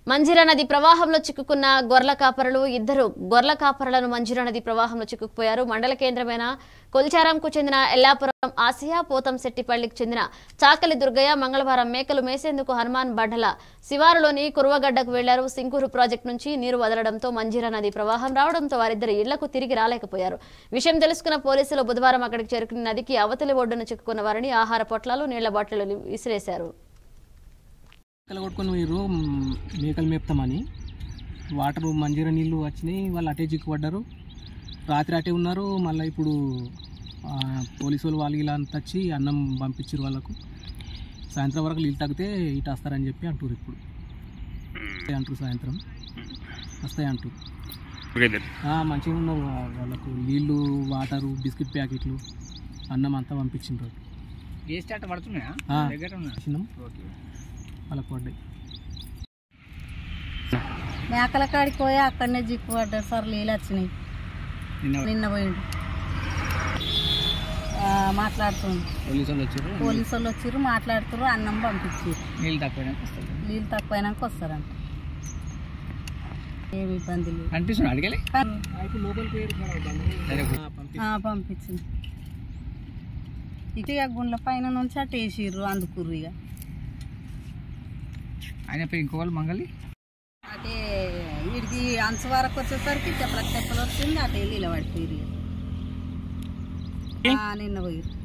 మంజీరా నది ప్రవాహంలో చిక్కుకున్న గొర్ల కాపరులు ఇద్దరు గొర్ల కాపరులను మంజీరా నది ప్రవాహంలో చిక్కుకుపోయారు మండల కేంద్రమైన కొల్చారంకు చెందిన ఎల్లాపురం ఆసియా పోతంశెట్టిపల్లికి చెందిన చాకలి దుర్గయ్య మంగళవారం మేకలు మేసేందుకు హనుమాన్ బండల శివారులోని కురువగడ్డకు వెళ్లారు సింగూరు ప్రాజెక్టు నుంచి నీరు వదలడంతో మంజీరా నది ప్రవాహం రావడంతో వారిద్దరు ఇళ్లకు తిరిగి రాలేకపోయారు విషయం తెలుసుకున్న పోలీసులు బుధవారం అక్కడికి చేరుకుని నదికి అవతలి ఒడ్డున చిక్కుకున్న వారిని ఆహార పొట్లాలు నీళ్ల బాటిళ్లు విసిరేశారు మేకలు కొట్టుకొని పోయిర్రు మ్, మేకలు మేపుతామని వాటర్ మంజీర నీళ్ళు వచ్చినాయి వాళ్ళు అటే చిక్కుపడ్డారు రాత్రి అటే ఉన్నారు మళ్ళీ ఇప్పుడు ఆ, పోలీసు వాళ్ళు వాళ్ళు ఇలా అంతా వచ్చి అన్నం పంపించారు వాళ్ళకు సాయంత్రం వరకు నీళ్ళు తగ్గితే ఇటు వస్తారని చెప్పి అంటారు ఇప్పుడు వస్తాయి అంటారు సాయంత్రం వస్తాయి అంటారు ఆ, మంచిగా ఉన్నారు వా- వాళ్ళకు నీళ్ళు వాటరు బిస్కెట్ ప్యాకెట్లు అన్నం అంతా పంపించిండ్రు ఏ స్టార్ట్ పడుతున్నాయా ఆ. దగ్గర ఉన్నా ఇచ్చినాం వాళ్ళకు పడ్డాయి మేకల కాడికి పోయి అక్కడనే జిక్కు పడ్డాడు సార్ నీళ్ళు వచ్చినాయి నిన్న నిన్న పోయిండు ఆ, మాట్లాడుతుంది పోలీసు వాళ్ళు వచ్చారు పోలీసు వాళ్ళు వచ్చిర్రు మాట్లాడుతుర్రు అన్నం పంపించారు నీళ్ళు తక్కువ వస్తారు నీళ్ళు తక్కువైనాక వస్తారంట ఏమి ఇబ్బంది లేదు అనిపిస్తుంది అడిగలే కానీ, సరే ఆ, పంపించింది ఇక గుండ్ల పైన నుంచి అటు వేసిర్రు అందుకుర్రు ఇక ఆయన పేరు ఇంకో వాళ్ళు మంగళి అటే వీడికి అంచు వరకు వచ్చేసరికి తెప్పలకు తెప్పలు వచ్చింది అటు వెళ్ళి ఇలా పడిపోయి నిన్న పోయిర్రు